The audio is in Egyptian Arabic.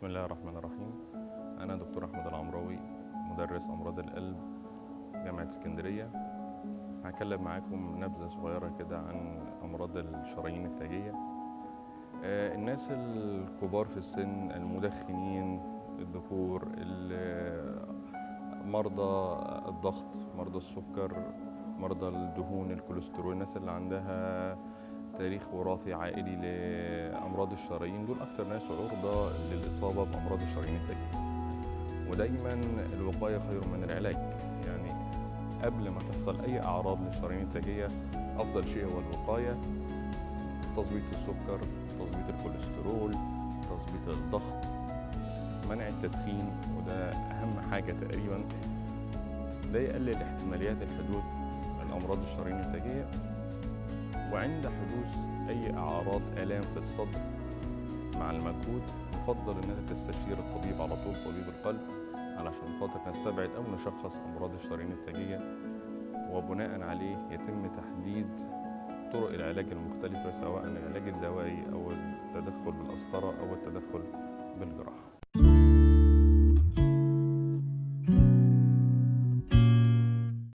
بسم الله الرحمن الرحيم أنا دكتور أحمد العمراوي مدرس أمراض القلب جامعة اسكندرية هتكلم معاكم نبذة صغيرة كده عن أمراض الشرايين التاجية آه، الناس الكبار في السن المدخنين الذكور ال- مرضى الضغط مرضى السكر مرضى الدهون الكوليسترول الناس اللي عندها تاريخ وراثي عائلي لأمراض الشرايين دول أكتر ناس عرضة للإصابة بأمراض الشرايين التاجية ودايما الوقاية خير من العلاج يعني قبل ما تحصل أي أعراض للشرايين التاجية أفضل شيء هو الوقاية تظبيط السكر تظبيط الكوليسترول تظبيط الضغط منع التدخين وده أهم حاجة تقريبا ده يقلل احتماليات الحدوث الأمراض الشرايين التاجية وعند حدوث أي أعراض آلام في الصدر مع المجهود يفضل إن أنت تستشير الطبيب على طول طبيب القلب علشان خاطر نستبعد أو نشخص أمراض الشرايين التاجية وبناء عليه يتم تحديد طرق العلاج المختلفة سواء العلاج الدوائي أو التدخل بالقسطرة أو التدخل بالجراحة